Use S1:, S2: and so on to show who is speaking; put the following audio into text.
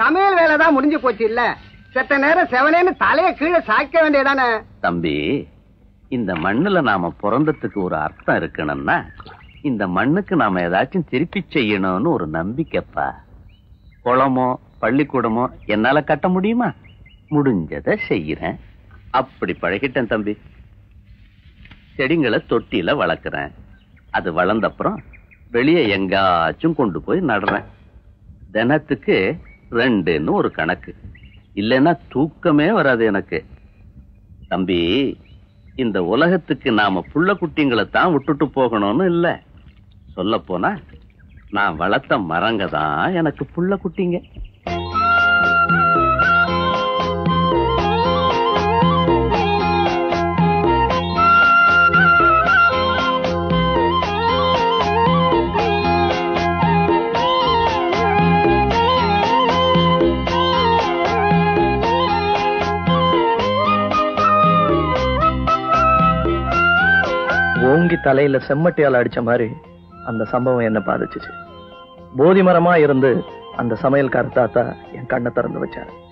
S1: சமையல் வேலை தான் முடிஞ்சு போச்சு இல்ல செத்த நேரம் செவனேன்னு தலைய கீழே சாய்க்க வேண்டியதானே
S2: தம்பி இந்த மண்ணுல நாம பிறந்ததுக்கு ஒரு அர்த்தம் இருக்கணும்னா இந்த மண்ணுக்கு நாம ஏதாச்சும் திருப்பி செய்யணும்னு ஒரு நம்பிக்கைப்பா குளமோ பள்ளிக்கூடமோ என்னால கட்ட முடியுமா முடிஞ்சதை செய்யறேன் அப்படி பழகிட்டேன் தம்பி செடிங்களை தொட்டியில வளர்க்குறேன் அது வளர்ந்தப்புறம் வெளியே எங்காச்சும் கொண்டு போய் நடுறேன் தினத்துக்கு ரெண்டுன்னு ஒரு கணக்கு இல்லைன்னா தூக்கமே வராது எனக்கு தம்பி இந்த உலகத்துக்கு நாம புள்ள குட்டிங்களை தான் விட்டுட்டு போகணும்னு இல்ல சொல்ல போனா நான் வளர்த்த மரங்க தான் எனக்கு புள்ள குட்டிங்க
S3: ஓங்கி தலையில செம்மட்டியால் அடிச்ச மாதிரி அந்த சம்பவம் என்ன பாதிச்சுச்சு போதி மரமா இருந்து அந்த சமையல்கார தாத்தா என் கண்ணை திறந்து வச்சாரு